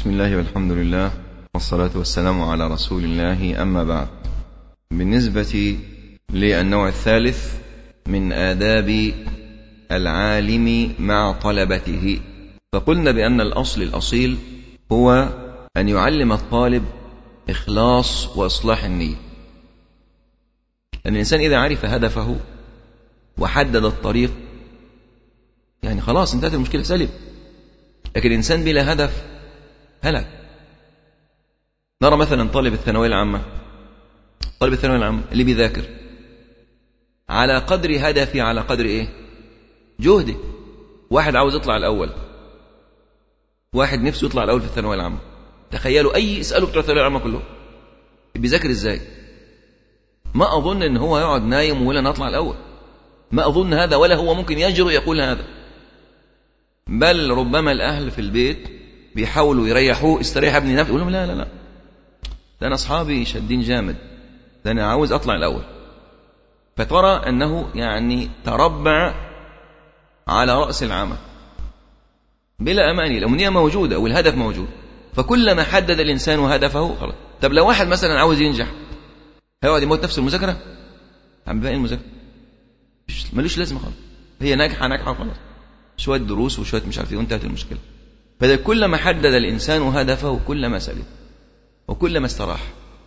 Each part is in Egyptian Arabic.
بسم الله والحمد لله والصلاة والسلام على رسول الله أما بعد بالنسبة للنوع الثالث من آداب العالم مع طلبته فقلنا بأن الأصل الأصيل هو أن يعلم الطالب إخلاص وإصلاح النية لأن الإنسان إذا عرف هدفه وحدد الطريق يعني خلاص انتهت المشكلة سلم لكن الإنسان بلا هدف هلك نرى مثلا طالب الثانوية العامة طالب الثانوية العامة اللي بيذاكر على قدر هدفي على قدر ايه جهدي واحد عاوز يطلع الأول واحد نفسه يطلع الأول في الثانوية العامة تخيلوا أي اسألوا بتوع الثانوية العامة كلهم بيذاكر ازاي ما أظن إن هو يقعد نايم ولا نطلع الأول ما أظن هذا ولا هو ممكن يجرؤ يقول هذا بل ربما الأهل في البيت بيحاولوا يريحوه استريح ابني نفسي يقول لهم لا لا لا ده أنا أصحابي شادين جامد ده أنا عاوز أطلع الأول فترى أنه يعني تربع على رأس العمل بلا أماني الأمنية موجودة والهدف موجود فكلما حدد الإنسان هدفه خلاص طب لو واحد مثلا عاوز ينجح هيقعد يموت نفسه المذاكرة عم باقي المذاكرة ملوش لازمة خالص هي ناجحة ناجحة خلاص شوية دروس وشوية مش عارف ايه وانتهت المشكلة فده كلما حدد الإنسان هدفه كلما سلم وكلما استراح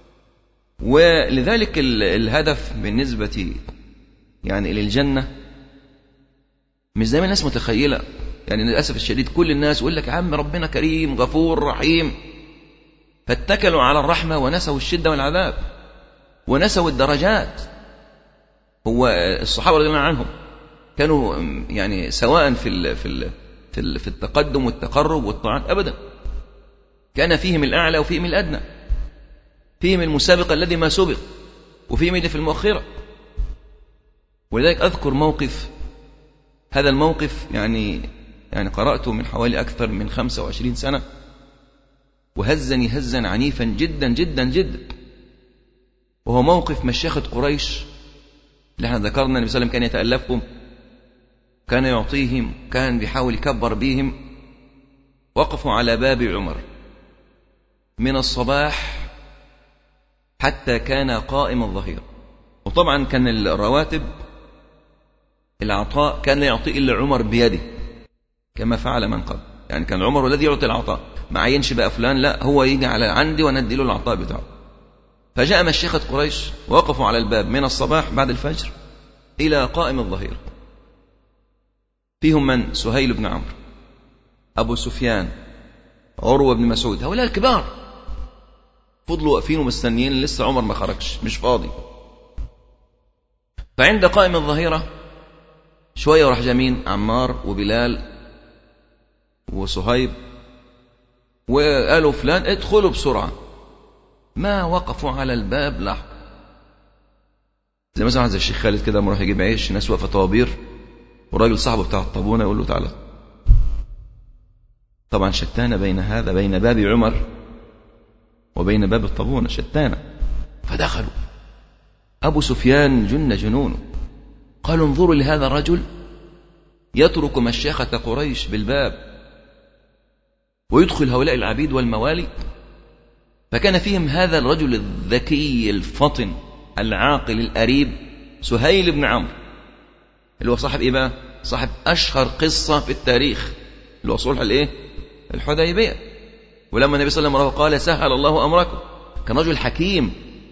ولذلك الهدف بالنسبة يعني للجنة مش زي ما الناس متخيلة يعني للأسف الشديد كل الناس يقول لك يا عم ربنا كريم غفور رحيم فاتكلوا على الرحمة ونسوا الشدة والعذاب ونسوا الدرجات هو الصحابة رضي الله عنهم كانوا يعني سواء في ال في ال في, ال في التقدم والتقرب والطاعات أبدا كان فيهم الأعلى وفيهم الأدنى فيهم المسابق الذي ما سبق وفيهم اللي في المؤخرة ولذلك أذكر موقف هذا الموقف يعني يعني قرأته من حوالي أكثر من 25 سنة وهزني هزا عنيفا جدا جدا جدا وهو موقف مشيخة قريش اللي احنا ذكرنا النبي صلى الله عليه وسلم كان يتألفهم كان يعطيهم كان بيحاول يكبر بيهم وقفوا على باب عمر من الصباح حتى كان قائم الظهيرة وطبعا كان الرواتب العطاء كان لا يعطي إلا عمر بيده كما فعل من قبل يعني كان عمر الذي يعطي العطاء ما عينش بقى فلان لا هو يجي على عندي وندي له العطاء بتاعه فجاء مشيخة قريش وقفوا على الباب من الصباح بعد الفجر إلى قائم الظهيرة فيهم من سهيل بن عمرو أبو سفيان عروة بن مسعود هؤلاء الكبار فضلوا واقفين ومستنيين لسه عمر ما خرجش مش فاضي فعند قائم الظهيرة شوية وراح جمين عمار وبلال وصهيب وقالوا فلان ادخلوا بسرعة ما وقفوا على الباب لحظة زي مثلا زي الشيخ خالد كده لما يروح يجيب عيش ناس واقفة طوابير والراجل صاحبه بتاع الطابونة يقول له تعالى طبعا شتان بين هذا بين باب عمر وبين باب الطابونة شتانة فدخلوا أبو سفيان جن جنونه قالوا انظروا لهذا الرجل يترك مشيخة قريش بالباب ويدخل هؤلاء العبيد والموالي فكان فيهم هذا الرجل الذكي الفطن العاقل الأريب سهيل بن عمرو اللي هو صاحب ايه بقى صاحب اشهر قصه في التاريخ اللي هو صلح الايه الحديبيه ولما النبي صلى الله عليه وسلم قال سهل الله امركم كان رجل حكيم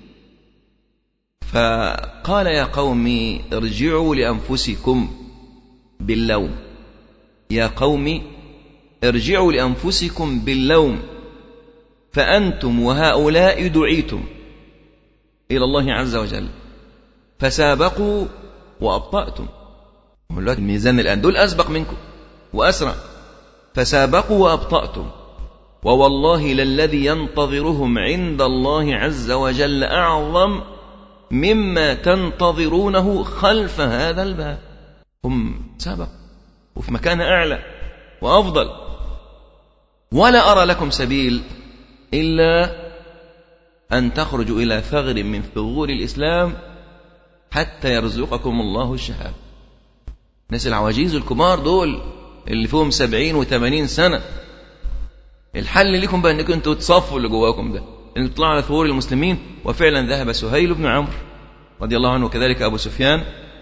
فقال يا قوم ارجعوا لانفسكم باللوم يا قوم ارجعوا لانفسكم باللوم فانتم وهؤلاء دعيتم الى الله عز وجل فسابقوا وابطاتم دلوقتي الميزان الآن دول أسبق منكم وأسرع فسابقوا وأبطأتم ووالله للذي ينتظرهم عند الله عز وجل أعظم مما تنتظرونه خلف هذا الباب هم سبق وفي مكان أعلى وأفضل ولا أرى لكم سبيل إلا أن تخرجوا إلى ثغر من ثغور الإسلام حتى يرزقكم الله الشهادة الناس العواجيز الكبار دول اللي فيهم سبعين وثمانين سنة الحل لكم بقى انكم انتوا تصفوا اللي جواكم ده ان تطلعوا على ثغور المسلمين وفعلا ذهب سهيل بن عمرو رضي الله عنه وكذلك ابو سفيان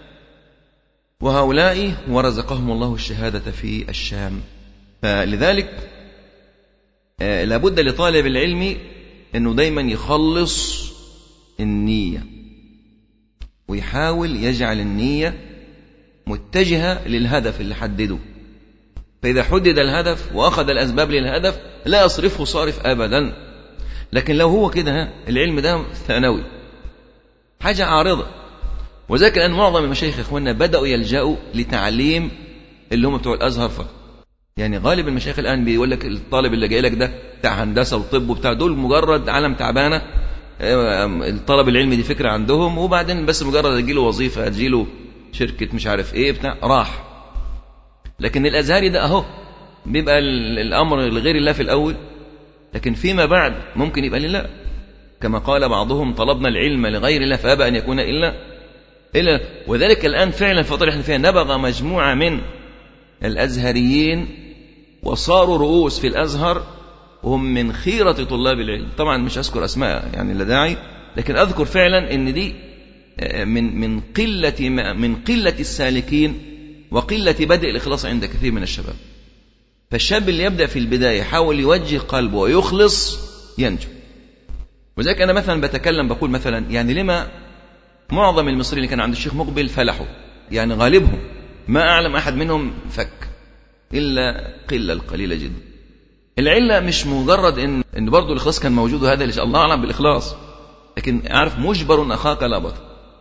وهؤلاء ورزقهم الله الشهاده في الشام فلذلك آه، لابد لطالب العلم انه دايما يخلص النيه ويحاول يجعل النيه متجهه للهدف اللي حدده فاذا حدد الهدف واخذ الاسباب للهدف لا يصرفه صارف ابدا لكن لو هو كده العلم ده ثانوي حاجه عارضه وذلك الان معظم المشايخ اخواننا بداوا يلجاوا لتعليم اللي هم بتوع الازهر فقط يعني غالب المشايخ الان بيقول لك الطالب اللي جاي لك ده بتاع هندسه وطب وبتاع دول مجرد عالم تعبانه الطلب العلمي دي فكره عندهم وبعدين بس مجرد تجي له وظيفه تجي له شركه مش عارف ايه بتاع راح لكن الازهري ده اهو بيبقى الامر لغير الله في الاول لكن فيما بعد ممكن يبقى لله كما قال بعضهم طلبنا العلم لغير الله فابى ان يكون الا الا وذلك الان فعلا في الفتره اللي احنا فيها نبغ مجموعه من الازهريين وصاروا رؤوس في الازهر وهم من خيرة طلاب العلم طبعا مش أذكر أسماء يعني لا داعي لكن أذكر فعلا أن دي آه، من من قلة من قلة السالكين وقلة بدء الإخلاص عند كثير من الشباب فالشاب اللي يبدأ في البداية يحاول يوجه قلبه ويخلص ينجو وذلك أنا مثلا بتكلم بقول مثلا يعني لما معظم المصريين اللي كان عند الشيخ مقبل فلحوا يعني غالبهم ما أعلم أحد منهم فك إلا قلة القليلة جدا العلة مش مجرد إن إن برضه الإخلاص كان موجود وهذا اللي الله أعلم بالإخلاص لكن أعرف مجبر أخاك لا بطل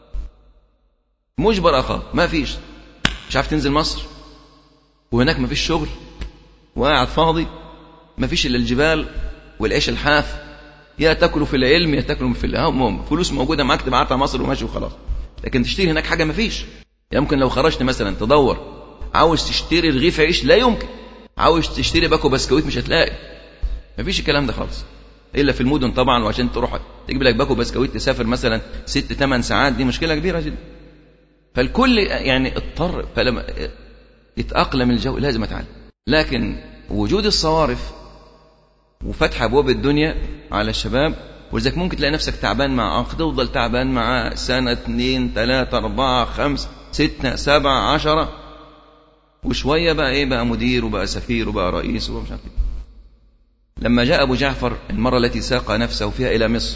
مجبر أخاك ما فيش مش عارف تنزل مصر وهناك ما فيش شغل وقاعد فاضي ما فيش إلا الجبال والعيش الحاف يا تاكلوا في العلم يا تاكلوا في الهم فلوس موجودة معاك تبعتها مصر وماشي وخلاص لكن تشتري هناك حاجة ما فيش يمكن لو خرجت مثلا تدور عاوز تشتري رغيف عيش لا يمكن عاوز تشتري باكو بسكويت مش هتلاقي مفيش الكلام ده خالص الا في المدن طبعا وعشان تروح تجيب لك باكو بسكويت تسافر مثلا ست ثمان ساعات دي مشكله كبيره جدا فالكل يعني اضطر فلما يتاقلم الجو لازم اتعلم لكن وجود الصوارف وفتح ابواب الدنيا على الشباب ولذلك ممكن تلاقي نفسك تعبان مع اخ تفضل تعبان مع سنه اثنين ثلاثه اربعه خمسه سته سبعه عشره وشوية بقى إيه بقى مدير وبقى سفير وبقى رئيس وبقى مش عارف إيه. لما جاء أبو جعفر المرة التي ساق نفسه فيها إلى مصر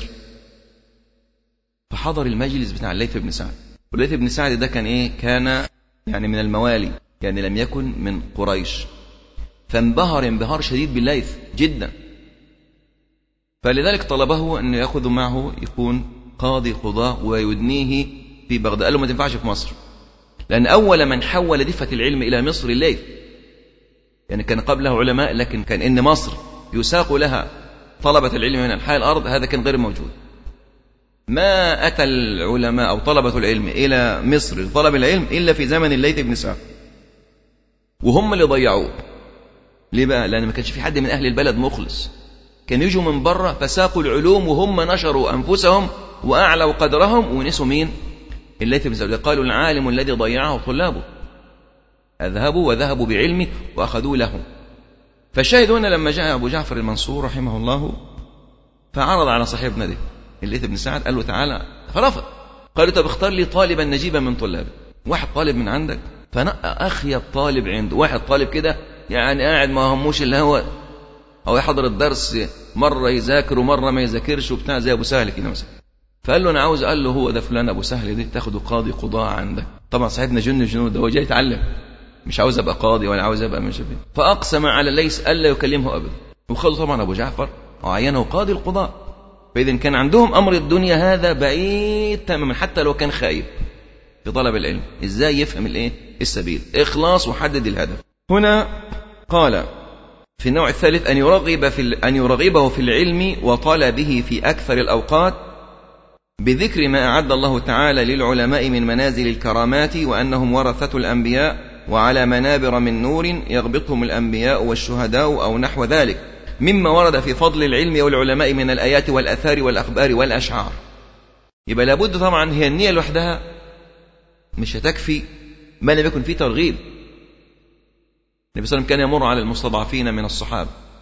فحضر المجلس بتاع الليث بن سعد والليث بن سعد ده كان إيه كان يعني من الموالي يعني لم يكن من قريش فانبهر انبهار شديد بالليث جدا فلذلك طلبه أن يأخذ معه يكون قاضي قضاء ويدنيه في بغداد قال له ما تنفعش في مصر لأن أول من حول دفة العلم إلى مصر الليث يعني كان قبله علماء لكن كان إن مصر يساق لها طلبة العلم من أنحاء الأرض هذا كان غير موجود ما أتى العلماء أو طلبة العلم إلى مصر لطلب العلم إلا في زمن الليث بن سعد وهم اللي ضيعوه ليه بقى؟ لأن ما كانش في حد من أهل البلد مخلص كانوا يجوا من بره فساقوا العلوم وهم نشروا أنفسهم وأعلوا قدرهم ونسوا مين؟ الليث بن سعد قالوا العالم الذي ضيعه طلابه أذهبوا وذهبوا بعلمه وأخذوا له فالشاهد هنا لما جاء أبو جعفر المنصور رحمه الله فعرض على صاحبنا ده الليث بن سعد قال له تعالى فرفض قال له طب اختار لي طالبا نجيبا من طلابي واحد طالب من عندك فنقى أخيب طالب عنده واحد طالب كده يعني قاعد ما هموش اللي هو أو يحضر الدرس مرة يذاكر ومرة ما يذاكرش وبتاع زي أبو سهل كده مثلا فقال له انا عاوز قال له هو ده فلان ابو سهل دي تاخده قاضي قضاء عندك طبعا صاحبنا جن جنود ده هو جاي يتعلم مش عاوز ابقى قاضي ولا عاوز ابقى مش فيه فاقسم على ليس الا يكلمه ابدا وخذوا طبعا ابو جعفر وعينه قاضي القضاء فاذا كان عندهم امر الدنيا هذا بعيد تماما حتى لو كان خايب في طلب العلم ازاي يفهم الايه السبيل اخلاص وحدد الهدف هنا قال في النوع الثالث ان يرغب في ان يرغبه في العلم وطلبه في اكثر الاوقات بذكر ما أعد الله تعالى للعلماء من منازل الكرامات وأنهم ورثة الأنبياء وعلى منابر من نور يغبطهم الأنبياء والشهداء أو نحو ذلك مما ورد في فضل العلم والعلماء من الآيات والأثار والأخبار والأشعار يبقى لابد طبعا هي النية لوحدها مش هتكفي ما لم يكن فيه ترغيب النبي صلى الله عليه وسلم كان يمر على المستضعفين من الصحابة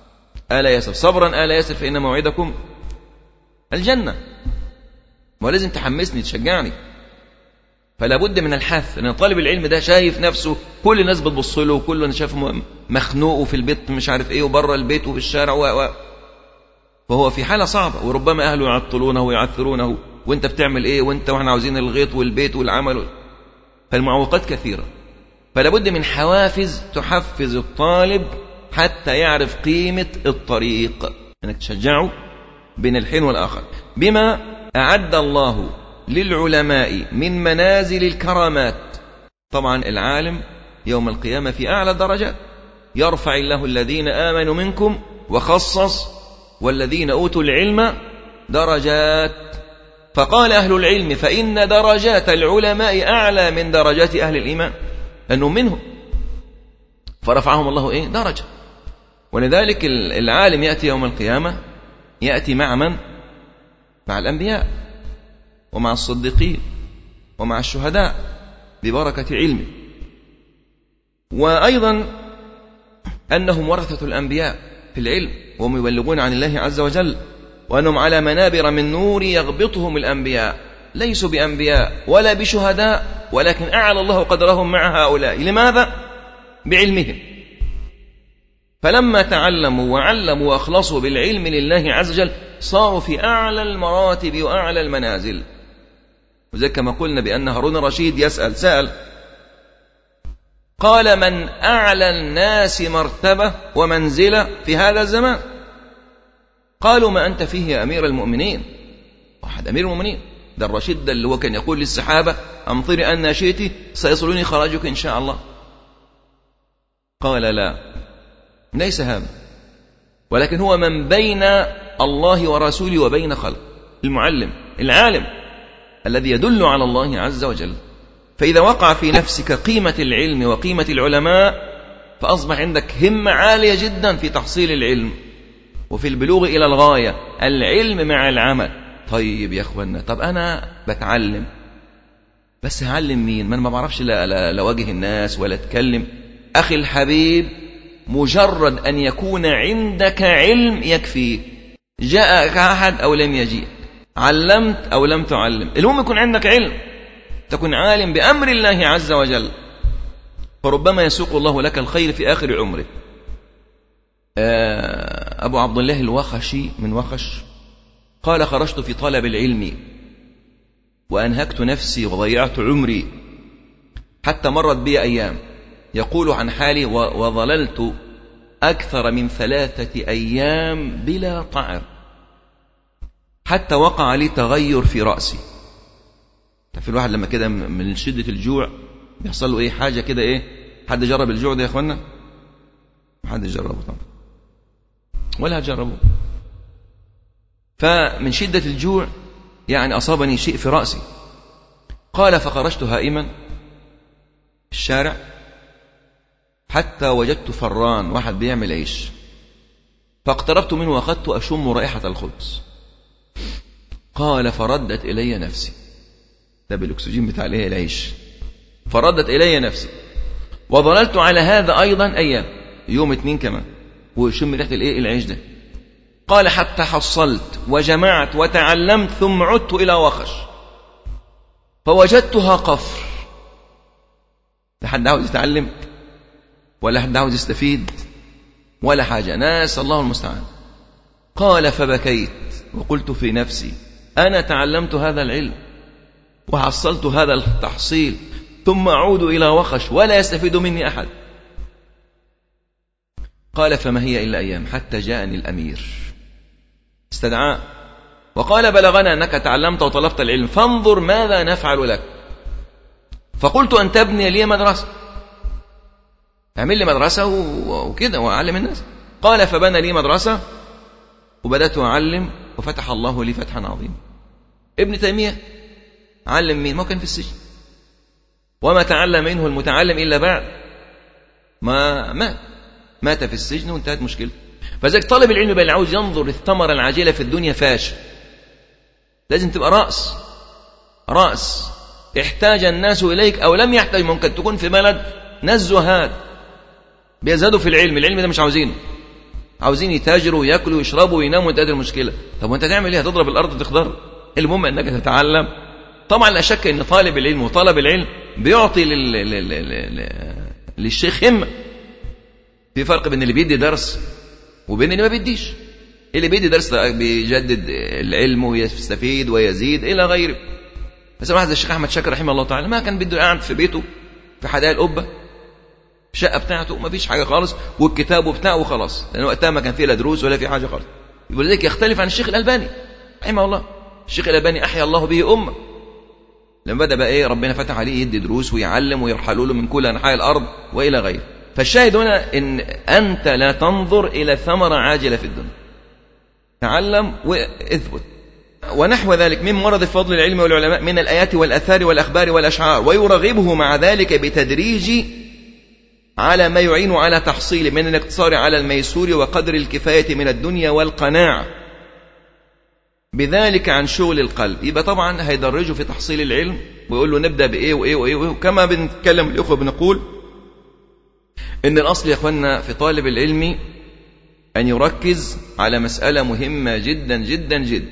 آل ياسر صبرا آل ياسر فإن موعدكم الجنة ولازم تحمسني تشجعني فلا بد من الحث لان طالب العلم ده شايف نفسه كل الناس بتبص له وكل الناس شايفه مخنوق وفي البيت مش عارف ايه وبره البيت وفي الشارع و... و... فهو في حاله صعبه وربما اهله يعطلونه ويعثرونه وانت بتعمل ايه وانت واحنا عاوزين الغيط والبيت والعمل فالمعوقات كثيره فلا بد من حوافز تحفز الطالب حتى يعرف قيمه الطريق انك تشجعه بين الحين والاخر بما اعد الله للعلماء من منازل الكرامات طبعا العالم يوم القيامة في أعلى الدرجات يرفع الله الذين آمنوا منكم وخصص والذين أوتوا العلم درجات فقال أهل العلم فإن درجات العلماء أعلى من درجات أهل الإيمان لأنهم منهم فرفعهم الله إيه درجة ولذلك العالم يأتي يوم القيامة يأتي مع من مع الأنبياء ومع الصديقين ومع الشهداء ببركة علمه وأيضا أنهم ورثة الأنبياء في العلم وهم يبلغون عن الله عز وجل وأنهم على منابر من نور يغبطهم الأنبياء ليسوا بأنبياء ولا بشهداء ولكن أعلى الله قدرهم مع هؤلاء لماذا؟ بعلمهم فلما تعلموا وعلموا وأخلصوا بالعلم لله عز وجل صاروا في أعلى المراتب وأعلى المنازل وزي كما قلنا بأن هارون الرشيد يسأل سأل قال من أعلى الناس مرتبة ومنزلة في هذا الزمان قالوا ما أنت فيه يا أمير المؤمنين واحد أمير المؤمنين ده الرشيد ده اللي هو كان يقول للسحابة أمطري أن شئت سيصلني خراجك إن شاء الله قال لا ليس هذا ولكن هو من بين الله ورسوله وبين خلق المعلم العالم الذي يدل على الله عز وجل فإذا وقع في نفسك قيمة العلم وقيمة العلماء فأصبح عندك همة عالية جدا في تحصيل العلم وفي البلوغ إلى الغاية العلم مع العمل طيب يا أخوانا طب أنا بتعلم بس هعلم مين ما أنا ما بعرفش لا, لا, لا واجه الناس ولا أتكلم أخي الحبيب مجرد أن يكون عندك علم يكفي جاءك أحد أو لم يجيء علمت أو لم تعلم المهم يكون عندك علم تكون عالم بأمر الله عز وجل فربما يسوق الله لك الخير في آخر عمرك آه، أبو عبد الله الوخشي من وخش قال خرجت في طلب العلم وأنهكت نفسي وضيعت عمري حتى مرت بي أيام يقول عن حالي وظللت أكثر من ثلاثة أيام بلا طعر حتى وقع لي تغير في رأسي في الواحد لما كده من شدة الجوع بيحصل له ايه حاجة كده ايه حد جرب الجوع ده يا اخوانا حد جربه طبعا ولا جربه فمن شدة الجوع يعني أصابني شيء في رأسي قال فخرجت هائما الشارع حتى وجدت فران واحد بيعمل عيش فاقتربت منه وأخذت أشم رائحة الخبز قال فردت إلي نفسي ده بالأكسجين بتاع الايه العيش فردت إلي نفسي وظللت على هذا أيضا أيام يوم اتنين كمان وشم ريحة الايه العيش ده قال حتى حصلت وجمعت وتعلمت ثم عدت إلى وخش فوجدتها قفر لا حد عاوز يتعلم ولا حد عاوز يستفيد ولا حاجة ناس الله المستعان قال فبكيت وقلت في نفسي أنا تعلمت هذا العلم وحصلت هذا التحصيل ثم أعود إلى وخش ولا يستفيد مني أحد قال فما هي إلا أيام حتى جاءني الأمير استدعاه وقال بلغنا أنك تعلمت وطلبت العلم فانظر ماذا نفعل لك فقلت أن تبني لي مدرسة اعمل لي مدرسة وكده وأعلم الناس قال فبنى لي مدرسة وبدأت أعلم وفتح الله لي فتحا عظيما ابن تيمية علم مين ما كان في السجن وما تعلم منه المتعلم إلا بعد ما مات مات في السجن وانتهت مشكلته فذلك طالب العلم بل عاوز ينظر الثمرة العاجلة في الدنيا فاشل لازم تبقى رأس رأس احتاج الناس إليك أو لم يحتاج ممكن تكون في بلد ناس زهاد بيزهدوا في العلم العلم ده مش عاوزينه عاوزين يتاجروا وياكلوا ويشربوا ويناموا وانتهت المشكله طب وانت تعمل ايه هتضرب الارض تخضر المهم انك تتعلم طبعا لا شك ان طالب العلم وطلب العلم بيعطي لل... لل... لل... للشيخ همه في فرق بين اللي بيدي درس وبين اللي ما بيديش اللي بيدي درس بيجدد العلم ويستفيد ويزيد الى غيره بس واحد زي الشيخ احمد شاكر رحمه الله تعالى ما كان بده قاعد في بيته في حدائق القبه الشقه بتاعته ما فيش حاجه خالص والكتاب وبتاعه وخلاص لان وقتها ما كان فيه لا دروس ولا في حاجه خالص ولذلك يختلف عن الشيخ الالباني رحمه الله الشيخ الالباني احيا الله به امه لما بدا بقى ايه ربنا فتح عليه يدي دروس ويعلم ويرحلوا له من كل انحاء الارض والى غيره فالشاهد هنا ان انت لا تنظر الى ثمره عاجله في الدنيا تعلم واثبت ونحو ذلك من مرض فضل العلم والعلماء من الآيات والأثار والأخبار والأشعار ويرغبه مع ذلك بتدريج على ما يعين على تحصيله من الاقتصار على الميسور وقدر الكفاية من الدنيا والقناعة بذلك عن شغل القلب يبقى طبعا هيدرجه في تحصيل العلم ويقول له نبدأ بإيه وإيه وإيه, وإيه وكما بنتكلم الإخوة بنقول إن الأصل يا إخواننا في طالب العلم أن يركز على مسألة مهمة جدا جدا جدا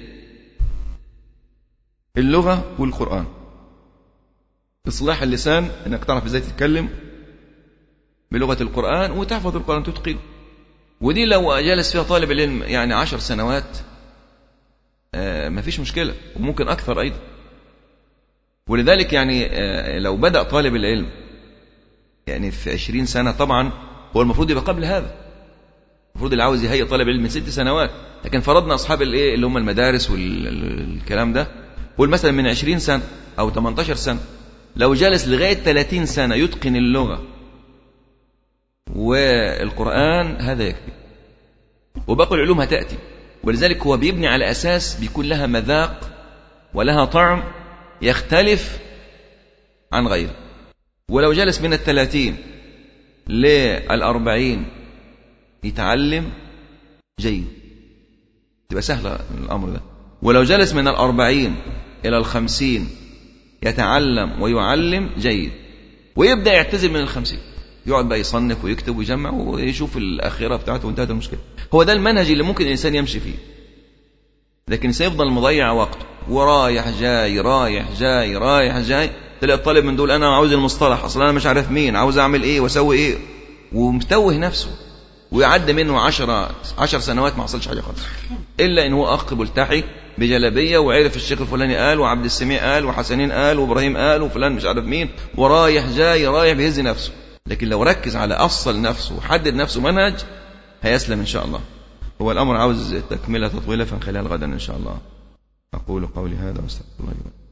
اللغة والقرآن إصلاح اللسان إنك تعرف إزاي تتكلم بلغة القرآن وتحفظ القرآن تتقن ودي لو جلس فيها طالب العلم يعني عشر سنوات آه ما فيش مشكلة وممكن أكثر أيضا ولذلك يعني آه لو بدأ طالب العلم يعني في عشرين سنة طبعا هو المفروض يبقى قبل هذا المفروض اللي عاوز يهيئ طالب علم من ست سنوات لكن فرضنا أصحاب الإيه اللي هم المدارس والكلام ده قول مثلا من عشرين سنة أو 18 سنة لو جلس لغاية 30 سنة يتقن اللغة والقرآن هذا يكفي وباقي العلوم هتأتي ولذلك هو بيبني على أساس بيكون لها مذاق ولها طعم يختلف عن غيره ولو جلس من الثلاثين للأربعين يتعلم جيد تبقى سهلة الأمر ده ولو جلس من الأربعين إلى الخمسين يتعلم ويعلم جيد ويبدأ يعتزل من الخمسين يقعد بقى يصنف ويكتب ويجمع ويشوف الآخرة بتاعته وانتهت المشكلة هو ده المنهج اللي ممكن الإنسان يمشي فيه لكن سيفضل مضيع وقته ورايح جاي رايح جاي رايح جاي تلاقي الطالب من دول انا عاوز المصطلح اصلا انا مش عارف مين عاوز اعمل ايه واسوي ايه ومتوه نفسه ويعدي منه عشرة عشر سنوات ما حصلش حاجه خالص الا ان هو اخ ملتحي بجلبيه وعرف الشيخ الفلاني قال وعبد السميع قال وحسنين قال وابراهيم قال وفلان مش عارف مين ورايح جاي رايح بيهز نفسه لكن لو ركز على اصل نفسه وحدد نفسه منهج هيسلم ان شاء الله هو الامر عاوز تكمله تطويله فنخليها غدا ان شاء الله اقول قولي هذا واستغفر الله